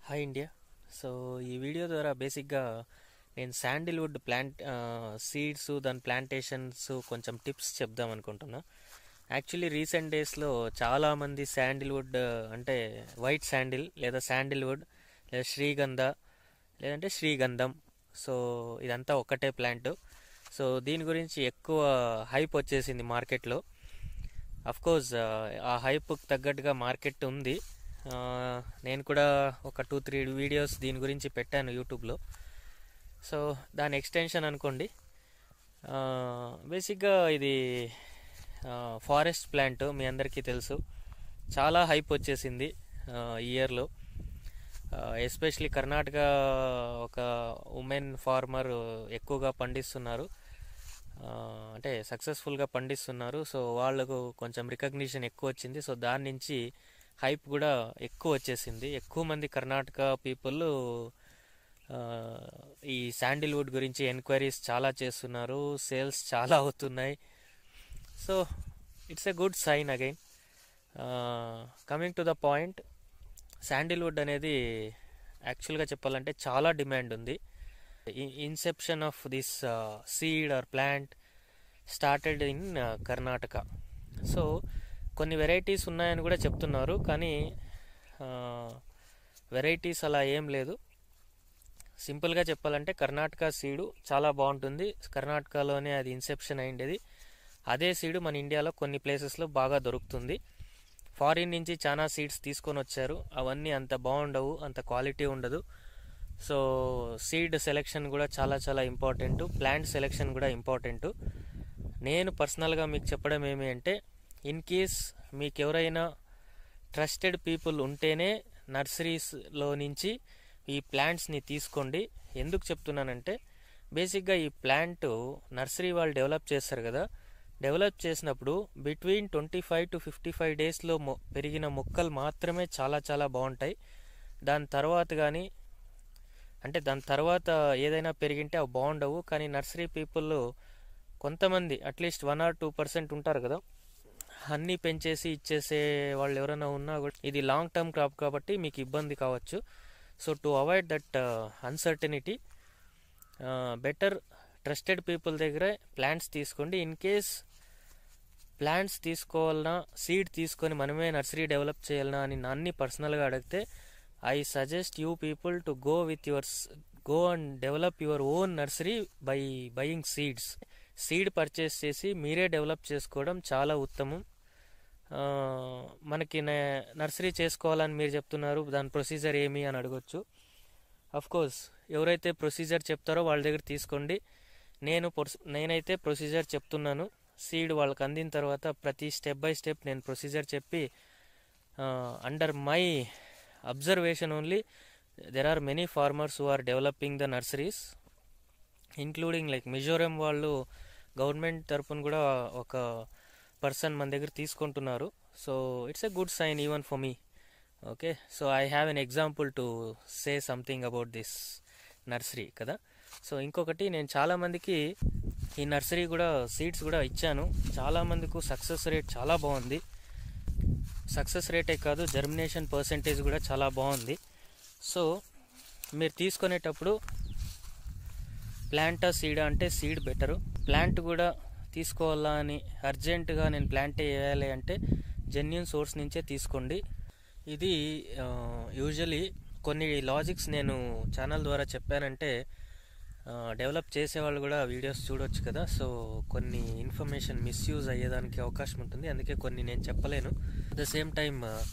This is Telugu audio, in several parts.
హాయ్ ఇండియా సో ఈ వీడియో ద్వారా బేసిక్గా నేను శాండిల్వుడ్ ప్లాంట్ సీడ్స్ దాని ప్లాంటేషన్స్ కొంచెం టిప్స్ చెప్దాం అనుకుంటున్నా యాక్చువల్లీ రీసెంట్ డేస్లో చాలామంది శాండిల్వుడ్ అంటే వైట్ శాండిల్ లేదా శాండిల్వుడ్ లేదా శ్రీగంధ లేదంటే శ్రీగంధం సో ఇదంతా ఒక్కటే ప్లాంట్ సో దీని గురించి ఎక్కువ హైప్ వచ్చేసింది మార్కెట్లో అఫ్ కోర్స్ ఆ హైప్ తగ్గట్టుగా మార్కెట్ ఉంది ఆ, నేను కూడా ఒక టూ త్రీ వీడియోస్ దీని గురించి పెట్టాను యూట్యూబ్లో సో దాని ఎక్స్టెన్షన్ అనుకోండి బేసిక్గా ఇది ఫారెస్ట్ ప్లాంట్ మీ అందరికీ తెలుసు చాలా హైప్ వచ్చేసింది ఈ ఇయర్లో ఎస్పెషలీ కర్ణాటక ఒక ఉమెన్ ఫార్మర్ ఎక్కువగా పండిస్తున్నారు ఆ, అంటే సక్సెస్ఫుల్గా పండిస్తున్నారు సో వాళ్ళకు కొంచెం రికగ్నిషన్ ఎక్కువ వచ్చింది సో దాని నుంచి హైప్ కూడా ఎక్కువ వచ్చేసింది ఎక్కువ మంది కర్ణాటక పీపుల్ ఈ శాండిల్వుడ్ గురించి ఎంక్వైరీస్ చాలా చేస్తున్నారు సేల్స్ చాలా అవుతున్నాయి so it's a good sign again coming to the point sandalwood అనేది యాక్చువల్గా చెప్పాలంటే చాలా డిమాండ్ ఉంది inception of this seed or plant started in Karnataka so కొన్ని వెరైటీస్ ఉన్నాయని కూడా చెప్తున్నారు కానీ వెరైటీస్ అలా ఏం లేదు సింపుల్గా చెప్పాలంటే కర్ణాటక సీడు చాలా బాగుంటుంది కర్ణాటకలోనే అది ఇన్సెప్షన్ అయిండేది అదే సీడు మన ఇండియాలో కొన్ని ప్లేసెస్లో బాగా దొరుకుతుంది ఫారిన్ నుంచి చాలా సీడ్స్ తీసుకొని వచ్చారు అవన్నీ అంత బాగుండవు అంత క్వాలిటీ ఉండదు సో సీడ్ సెలెక్షన్ కూడా చాలా చాలా ఇంపార్టెంట్ ప్లాంట్ సెలెక్షన్ కూడా ఇంపార్టెంట్ నేను పర్సనల్గా మీకు చెప్పడం ఏమి అంటే ఇన్ కేస్ మీకు ఎవరైనా ట్రస్టెడ్ పీపుల్ ఉంటేనే నర్సరీస్లో నుంచి ఈ ప్లాంట్స్ని తీసుకోండి ఎందుకు చెప్తున్నానంటే బేసిక్గా ఈ ప్లాంట్ నర్సరీ వాళ్ళు డెవలప్ చేస్తారు కదా డెవలప్ చేసినప్పుడు between twenty five to fifty five డేస్లో మొ పెరిగిన మొక్కలు మాత్రమే చాలా చాలా బాగుంటాయి దాని తర్వాత కానీ అంటే దాని తర్వాత ఏదైనా పెరిగింటే అవి బాగుండవు కానీ నర్సరీ పీపుల్ కొంతమంది at least one or two percent ఉంటారు కదా అన్నీ పెంచేసి ఇచ్చేసే వాళ్ళు ఎవరైనా ఉన్నా కూడా ఇది లాంగ్ టర్మ్ క్రాప్ కాబట్టి మీకు ఇబ్బంది కావచ్చు so to avoid that uncertainty better trusted people దగ్గర ప్లాంట్స్ తీసుకోండి ఇన్ కేస్ ప్లాంట్స్ తీసుకోవాలన్నా సీడ్ తీసుకొని మనమే నర్సరీ డెవలప్ చేయాలన్నా అని నన్ను పర్సనల్గా అడిగితే I suggest you people to go with your go and develop your own nursery by buying seeds seed purchase చేసి మీరే డెవలప్ చేసుకోవడం చాలా ఉత్తమం ఆ, మనకి నే- నర్సరీ చేసుకోవాలని మీరు చెప్తున్నారు దాని ప్రొసీజర్ ఏమి అని అడగొచ్చు అఫ్ కోర్స్ ఎవరైతే ప్రొసీజర్ చెప్తారో వాళ్ళ దగ్గర తీసుకోండి నేను ప్రొస్- నేనైతే ప్రొసీజర్ చెప్తున్నాను సీడ్ వాళ్ళకి అందిన తర్వాత ప్రతి స్టెప్ బై స్టెప్ నేను ప్రొసీజర్ చెప్పి under my observation only there are many farmers who are developing the nurseries including like Mizoram వాళ్ళు గవర్నమెంట్ తరపున కూడా ఒక పర్సన్ మన దగ్గర తీసుకుంటున్నారు so it's a good sign even for me okay so I have an example to say something about this nursery కదా సో ఇంకొకటి నేను చాలామందికి ఈ నర్సరీ కూడా సీడ్స్ కూడా ఇచ్చాను చాలామందికి సక్సెస్ రేట్ చాలా బాగుంది సక్సెస్ రేటే కాదు జర్మినేషన్ పర్సంటేజ్ కూడా చాలా బాగుంది సో మీరు తీసుకునేటప్పుడు ప్లాంటా సీడ్ అంటే సీడ్ బెటరు ప్లాంట్ కూడా తీసుకోవాలా అని అర్జెంటుగా నేను ప్లాంట్ వేయాలి అంటే జెన్యున్ సోర్స్ నుంచే తీసుకోండి ఇది యూజువలీ కొన్ని లాజిక్స్ నేను ఛానల్ ద్వారా చెప్పానంటే డెవలప్ చేసేవాళ్ళు కూడా వీడియోస్ చూడొచ్చు కదా సో కొన్ని ఇన్ఫర్మేషన్ మిస్యూజ్ అయ్యేదానికి అవకాశం ఉంటుంది అందుకే కొన్ని నేను చెప్పలేను అట్ ద సేమ్ టైం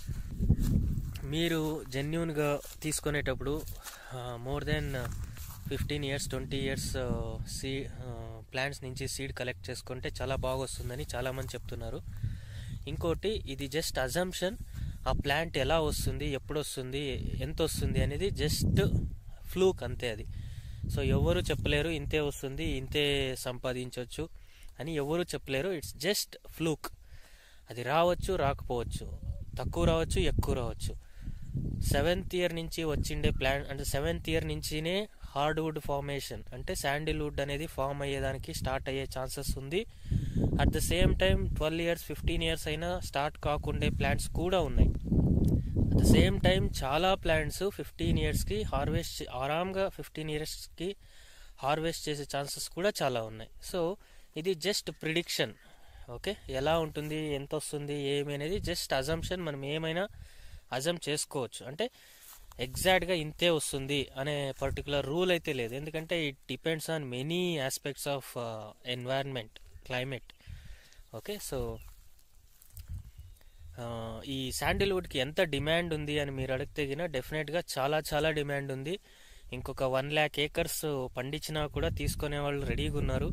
మీరు జెన్యున్గా తీసుకునేటప్పుడు more than fifteen years twenty years see plants నుంచి సీడ్ కలెక్ట్ చేసుకుంటే చాలా బాగా వస్తుందని చాలామంది చెప్తున్నారు ఇంకోటి ఇది జస్ట్ అజంప్షన్ ఆ ప్లాంట్ ఎలా వస్తుంది ఎప్పుడు వస్తుంది ఎంత వస్తుంది అనేది జస్ట్ ఫ్లూక్ అంతే అది సో ఎవరు చెప్పలేరు ఇంతే వస్తుంది ఇంతే సంపాదించవచ్చు అని ఎవరు చెప్పలేరు ఇట్స్ జస్ట్ ఫ్లూక్ అది రావచ్చు రాకపోవచ్చు తక్కువ రావచ్చు ఎక్కువ రావచ్చు సెవెంత్ ఇయర్ నుంచి వచ్చిండే ప్లాన్ అంటే సెవెంత్ ఇయర్ నుంచినే హార్డ్వుడ్ ఫార్మేషన్ అంటే శాండిల్వుడ్ అనేది ఫామ్ అయ్యేదానికి స్టార్ట్ అయ్యే ఛాన్సెస్ ఉంది at the same time twelve years fifteen years అయినా స్టార్ట్ కాకుండే ప్లాంట్స్ కూడా ఉన్నాయి అట్ ద సేమ్ టైం చాలా ప్లాంట్స్ ఫిఫ్టీన్ ఇయర్స్కి హార్వెస్ట్ ఆరామ్గా ఫిఫ్టీన్ ఇయర్స్కి హార్వెస్ట్ చేసే ఛాన్సెస్ కూడా చాలా ఉన్నాయి సో ఇది జస్ట్ ప్రిడిక్షన్ ఓకే ఎలా ఉంటుంది ఎంత వస్తుంది ఏమి అనేది జస్ట్ అజంప్షన్ మనం ఏమైనా అజమ్ చేసుకోవచ్చు అంటే ఎగ్జాక్ట్గా ఇంతే వస్తుంది అనే పర్టికులర్ రూల్ అయితే లేదు ఎందుకంటే it depends on many aspects of environment climate okay so ఈ శాండిల్వుడ్కి ఎంత డిమాండ్ ఉంది అని మీరు అడిగితే గిన డెఫినెట్గా చాలా చాలా డిమాండ్ ఉంది ఇంకొక వన్ ల్యాక్ ఏకర్స్ పండించినా కూడా తీసుకునే వాళ్ళు రెడీగా ఉన్నారు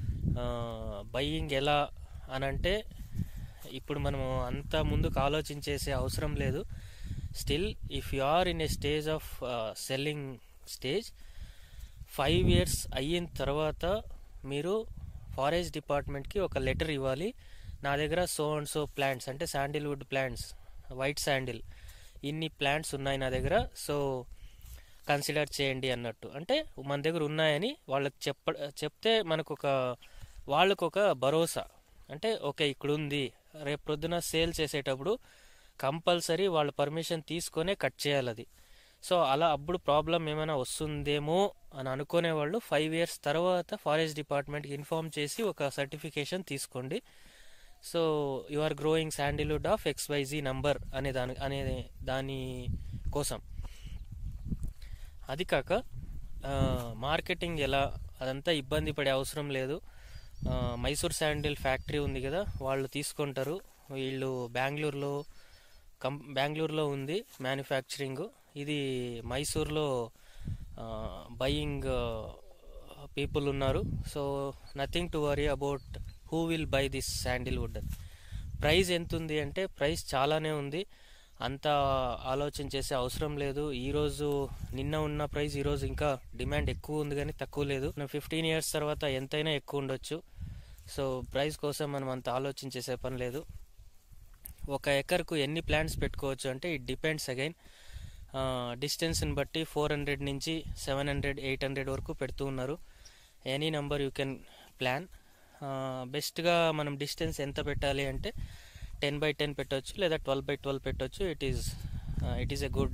బయ్యింగ్ ఎలా అని అంటే ఇప్పుడు మనము అంత ముందుకు ఆలోచించేసే అవసరం లేదు still if you are in a stage of selling stage five years అయిన తర్వాత మీరు ఫారెస్ట్ డిపార్ట్మెంట్కి ఒక లెటర్ ఇవ్వాలి నా దగ్గర సో అండ్ సో ప్లాంట్స్ అంటే శాండిల్వుడ్ ప్లాంట్స్ వైట్ శాండిల్ ఇన్ని ప్లాంట్స్ ఉన్నాయి నా దగ్గర సో కన్సిడర్ చేయండి అన్నట్టు అంటే మన దగ్గర ఉన్నాయని వాళ్ళకి చెప్ప చెప్తే మనకు ఒక వాళ్ళకు ఒక భరోసా అంటే ఓకే ఇక్కడ ఉంది రేపు ప్రొద్దున సేల్ చేసేటప్పుడు కంపల్సరీ వాళ్ళ పర్మిషన్ తీసుకొనే కట్ చేయాలి అది సో అలా అప్పుడు ప్రాబ్లం ఏమైనా వస్తుందేమో అని అనుకునే వాళ్ళు ఫైవ్ ఇయర్స్ తర్వాత ఫారెస్ట్ డిపార్ట్మెంట్కి ఇన్ఫార్మ్ చేసి ఒక సర్టిఫికేషన్ తీసుకోండి so you are growing sandalwood of XYZ number అనే దాని అనే దాని కోసం అది కాక మార్కెటింగ్ ఎలా అదంతా ఇబ్బంది పడే అవసరం లేదు మైసూర్ శాండిల్ ఫ్యాక్టరీ ఉంది కదా వాళ్ళు తీసుకుంటారు వీళ్ళు బెంగళూరులో కం బెంగళూరులో ఉంది మ్యానుఫ్యాక్చరింగ్ ఇది మైసూర్లో బయింగ్ పీపుల్ ఉన్నారు so nothing to worry about who will buy this sandalwood price ఎంత ఉంది అంటే ప్రైస్ చాలానే ఉంది అంత ఆలోచన చేసే అవసరం లేదు ఈరోజు నిన్న ఉన్న ప్రైస్ ఈరోజు ఇంకా డిమాండ్ ఎక్కువ ఉంది కానీ తక్కువ లేదు ఫిఫ్టీన్ ఇయర్స్ తర్వాత ఎంతైనా ఎక్కువ ఉండొచ్చు సో ప్రైస్ కోసం మనం అంత ఆలోచన చేసే పని లేదు ఒక ఎకర్కు ఎన్ని ప్లాంట్స్ పెట్టుకోవచ్చు అంటే ఇట్ డిపెండ్స్ అగైన్ డిస్టెన్స్ని బట్టి ఫోర్ హండ్రెడ్ నుంచి సెవెన్ హండ్రెడ్ ఎయిట్ హండ్రెడ్ వరకు పెడుతూ ఉన్నారు any number you can plan బెస్ట్గా మనం డిస్టెన్స్ ఎంత పెట్టాలి అంటే టెన్ బై టెన్ పెట్టవచ్చు లేదా ట్వెల్వ్ బై ట్వెల్వ్ పెట్టవచ్చు it is it is a good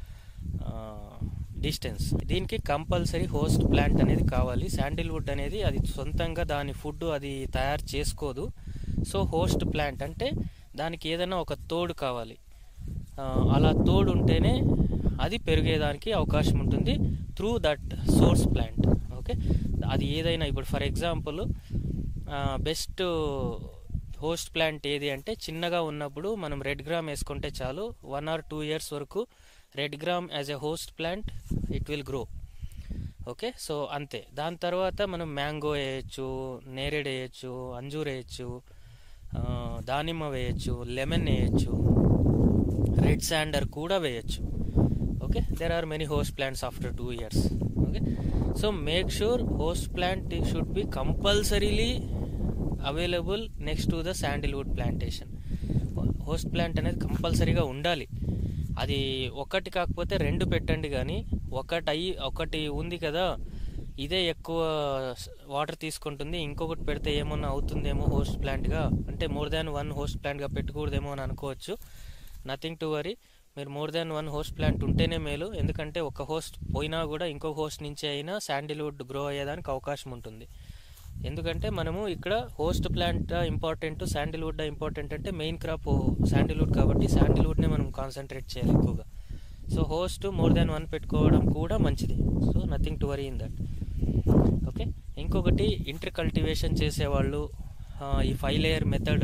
distance దీనికి కంపల్సరీ హోస్ట్ ప్లాంట్ అనేది కావాలి శాండిల్వుడ్ అనేది అది సొంతంగా దాని ఫుడ్ అది తయారు చేసుకోదు సో హోస్ట్ ప్లాంట్ అంటే దానికి ఏదైనా ఒక తోడు కావాలి అలా తోడు ఉంటేనే అది పెరిగేదానికి అవకాశం ఉంటుంది through that source plant okay అది ఏదైనా ఇప్పుడు for example best host plant ఏది అంటే చిన్నగా ఉన్నప్పుడు మనం రెడ్ గ్రామ్ వేసుకుంటే చాలు వన్ ఆర్ టూ ఇయర్స్ వరకు red gram as a host plant it will grow okay so అంతే దాని తర్వాత మనం మ్యాంగో వేయచ్చు నేరేడ్ వేయచ్చు అంజూర్ వేయచ్చు దానిమ్మ వేయచ్చు లెమన్ వేయచ్చు రెడ్ శాండర్ కూడా వేయచ్చు okay there are many host plants after two years okay so make sure host plant should be compulsorily available next to the sandalwood plantation host plant అనేది కంపల్సరీగా ఉండాలి అది ఒకటి కాకపోతే రెండు పెట్టండి కానీ ఒకటి అయ్యి ఒకటి ఉంది కదా ఇదే ఎక్కువ వాటర్ తీసుకుంటుంది ఇంకొకటి పెడితే ఏమన్నా అవుతుందేమో హోస్ట్ ప్లాంట్గా అంటే మోర్ దాన్ వన్ హోస్ట్ ప్లాంట్గా పెట్టకూడదేమో అని అనుకోవచ్చు నథింగ్ టు వరీ మీరు more than one host plant ఉంటేనే మేలు ఎందుకంటే ఒక హోస్ట్ పోయినా కూడా ఇంకో హోస్ట్ నుంచి అయినా శాండిల్వుడ్ గ్రో అయ్యేదానికి అవకాశం ఉంటుంది ఎందుకంటే మనము ఇక్కడ host plant important sandalwood important అంటే మెయిన్ క్రాప్ శాండిల్వుడ్ కాబట్టి శాండిల్వుడ్నే మనం కాన్సన్ట్రేట్ చేయాలి ఎక్కువగా so host more than one పెట్టుకోవడం కూడా మంచిది so nothing to worry in that okay ఇంకొకటి ఇంటర్ కల్టివేషన్ చేసేవాళ్ళు ఈ ఫైవ్ లేయర్ మెథడ్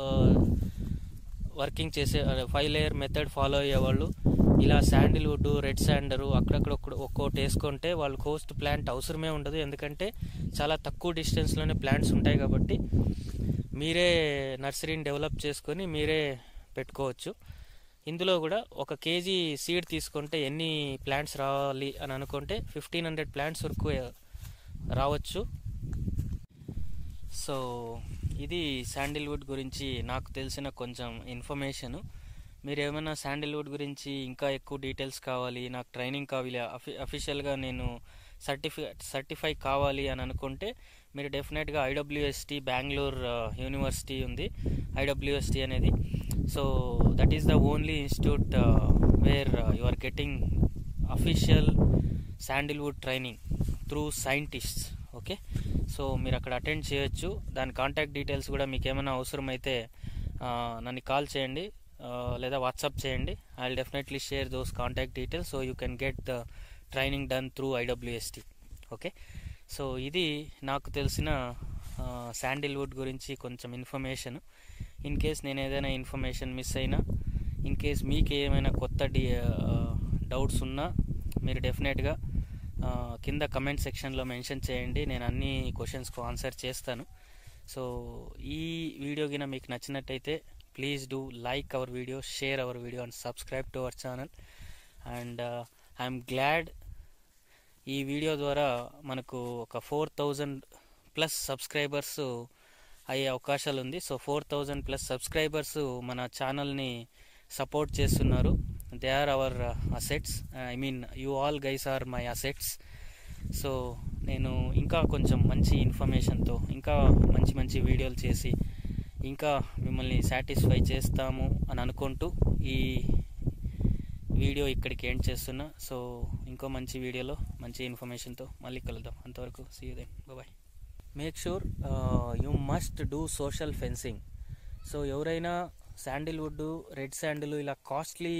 వర్కింగ్ చేసే ఫైవ్ లేయర్ మెథడ్ ఫాలో అయ్యేవాళ్ళు ఇలా శాండిల్వుడ్ రెడ్ శాండరు అక్కడక్కడ ఒక్కోటి వేసుకుంటే వాళ్ళకి హోస్ట్ ప్లాంట్ అవసరమే ఉండదు ఎందుకంటే చాలా తక్కువ డిస్టెన్స్లోనే ప్లాంట్స్ ఉంటాయి కాబట్టి మీరే నర్సరీని డెవలప్ చేసుకొని మీరే పెట్టుకోవచ్చు ఇందులో కూడా ఒక కేజీ సీడ్ తీసుకుంటే ఎన్ని ప్లాంట్స్ రావాలి అని అనుకుంటే ఫిఫ్టీన్ హండ్రెడ్ ప్లాంట్స్ వరకు రావచ్చు సో ఇది శాండిల్వుడ్ గురించి నాకు తెలిసిన కొంచెం ఇన్ఫర్మేషను మీరు ఏమైనా శాండిల్వుడ్ గురించి ఇంకా ఎక్కువ డీటెయిల్స్ కావాలి నాకు ట్రైనింగ్ కావాలి అఫి అఫీషియల్గా నేను సర్టిఫై సర్టిఫై కావాలి అని అనుకుంటే మీరు డెఫినెట్గా ఐడబ్ల్యూఎస్టీ బెంగళూరు యూనివర్సిటీ ఉంది ఐడబ్ల్యూఎస్టీ అనేది so that is the only institute where you are getting official sandalwood training through scientists okay so మీరు అక్కడ అటెండ్ చేయొచ్చు దాని కాంటాక్ట్ డీటెయిల్స్ కూడా మీకు ఏమైనా అవసరమైతే ఆ, నన్ను కాల్ చేయండి ఆ, లేదా వాట్సాప్ చేయండి I will definitely share those contact details so you can get the training done through IWST okay so ఇది నాకు తెలిసిన శాండిల్వుడ్ గురించి కొంచెం ఇన్ఫర్మేషన్ ఇన్ కేస్ నేను ఏదైనా ఇన్ఫర్మేషన్ మిస్ అయినా ఇన్ కేస్ మీకు ఏమైనా కొత్త డి డౌట్స్ ఉన్నా మీరు డెఫినెట్గా కింద కమెంట్ సెక్షన్లో మెన్షన్ చేయండి నేను అన్ని క్వశ్చన్స్కు ఆన్సర్ చేస్తాను సో ఈ వీడియో గిన మీకు నచ్చినట్టయితే please do like our video share our video and subscribe to our channel and I'm glad ఈ వీడియో ద్వారా మనకు ఒక ఫోర్ థౌజండ్ ప్లస్ సబ్స్క్రైబర్స్ అయ్యే అవకాశాలు ఉంది so four thousand plus subscribers మన ఛానల్ని సపోర్ట్ చేస్తున్నారు they are our assets I mean you all guys are my assets so నేను ఇంకా కొంచెం మంచి ఇన్ఫర్మేషన్తో ఇంకా మంచి మంచి వీడియోలు చేసి ఇంకా మిమ్మల్ని సాటిస్ఫై చేస్తాము అని అనుకుంటూ ఈ వీడియో ఇక్కడికి ఎండ్ చేస్తున్నా సో ఇంకో మంచి వీడియోలో మంచి ఇన్ఫర్మేషన్తో మళ్ళీ కలుద్దాం అంతవరకు see you then bye make sure you must do social fencing so ఎవరైనా శాండిల్వుడ్ రెడ్ శాండిల్ ఇలా కాస్ట్లీ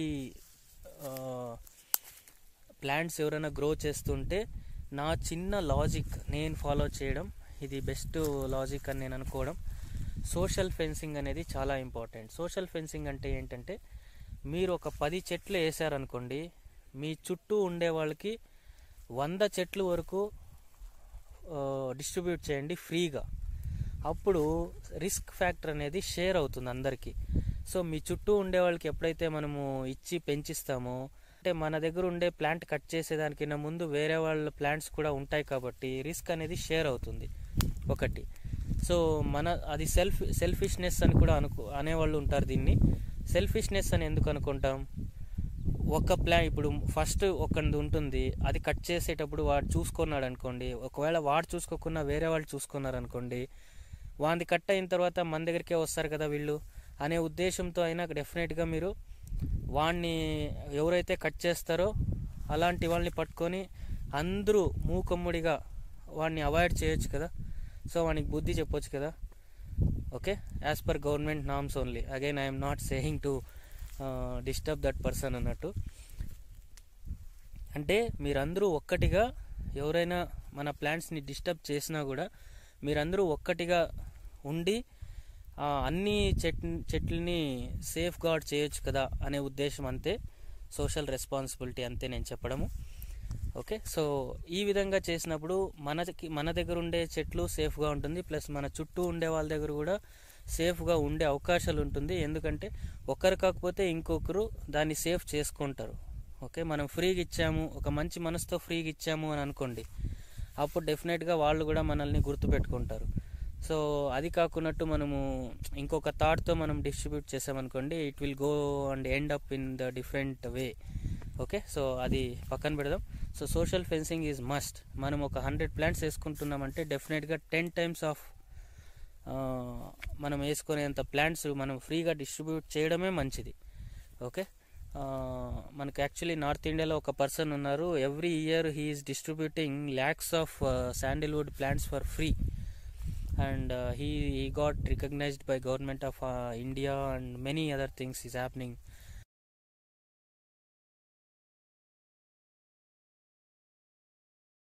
ప్లాంట్స్ ఎవరైనా గ్రో చేస్తుంటే నా చిన్న లాజిక్ నేను ఫాలో చేయడం ఇది బెస్ట్ లాజిక్ అని నేను అనుకోవడం సోషల్ ఫెన్సింగ్ అనేది చాలా ఇంపార్టెంట్ సోషల్ ఫెన్సింగ్ అంటే ఏంటంటే మీరు ఒక పది చెట్లు వేసారనుకోండి మీ చుట్టూ ఉండే వాళ్ళకి వంద చెట్లు వరకు డిస్ట్రిబ్యూట్ చేయండి ఫ్రీగా అప్పుడు రిస్క్ ఫ్యాక్టర్ అనేది షేర్ అవుతుంది అందరికీ సో మీ చుట్టూ ఉండే వాళ్ళకి ఎప్పుడైతే మనము ఇచ్చి పెంచిస్తామో అంటే మన దగ్గర ఉండే ప్లాంట్ కట్ చేసేదానికన్నా ముందు వేరే వాళ్ళ ప్లాంట్స్ కూడా ఉంటాయి కాబట్టి రిస్క్ అనేది షేర్ అవుతుంది ఒకటి సో మన అది సెల్ఫ్ సెల్ఫిష్నెస్ అని కూడా అనుకో అనేవాళ్ళు ఉంటారు దీన్ని సెల్ఫిష్నెస్ అని ఎందుకు అనుకుంటాం ఒక ప్లాన్ ఇప్పుడు ఫస్ట్ ఒకటి ఉంటుంది అది కట్ చేసేటప్పుడు వాడు చూసుకున్నాడు అనుకోండి ఒకవేళ వాడు చూసుకోకుండా వేరే వాళ్ళు చూసుకున్నారు అనుకోండి వాంది కట్ అయిన తర్వాత మన దగ్గరికే వస్తారు కదా వీళ్ళు అనే ఉద్దేశంతో అయినా డెఫినెట్గా మీరు వాడిని ఎవరైతే కట్ చేస్తారో అలాంటి వాళ్ళని పట్టుకొని అందరూ మూకమ్ముడిగా వాడిని అవాయిడ్ చేయొచ్చు కదా సో వానికి బుద్ధి చెప్పొచ్చు కదా okay as per government norms only again I'm not saying to disturb that person అన్నట్టు అంటే మీరందరూ ఒక్కటిగా ఎవరైనా మన ప్లాంట్స్ని డిస్టర్బ్ చేసినా కూడా మీరందరూ ఒక్కటిగా ఉండి ఆ, అన్ని చెట్ చెట్లని సేఫ్ గార్డ్ చేయొచ్చు కదా అనే ఉద్దేశం అంతే సోషల్ రెస్పాన్సిబిలిటీ అంతే నేను చెప్పడము ఓకే సో ఈ విధంగా చేసినప్పుడు మనకి మన దగ్గర ఉండే చెట్లు సేఫ్గా ఉంటుంది ప్లస్ మన చుట్టూ ఉండే వాళ్ళ దగ్గర కూడా సేఫ్గా ఉండే అవకాశాలు ఉంటుంది ఎందుకంటే ఒకరు కాకపోతే ఇంకొకరు దాన్ని సేఫ్ చేసుకుంటారు ఓకే మనం ఫ్రీగా ఇచ్చాము ఒక మంచి మనసుతో ఫ్రీగా ఇచ్చాము అని అనుకోండి అప్పుడు డెఫినెట్గా వాళ్ళు కూడా మనల్ని గుర్తుపెట్టుకుంటారు సో అది కాకున్నట్టు మనము ఇంకొక థాట్తో మనం డిస్ట్రిబ్యూట్ చేసామనుకోండి it will go and end up in the different way okay so అది పక్కన పెడదాం so social fencing is must మనం ఒక హండ్రెడ్ ప్లాంట్స్ వేసుకుంటున్నామంటే డెఫినెట్గా టెన్ టైమ్స్ ఆఫ్ మనం వేసుకునేంత ప్లాంట్స్ మనం ఫ్రీగా డిస్ట్రిబ్యూట్ చేయడమే మంచిది ఓకే మనకు యాక్చువల్లీ నార్త్ ఇండియాలో ఒక పర్సన్ ఉన్నారు every year he's distributing lakhs of sandalwood plants for free and he he got recognized by government of India and many other things is happening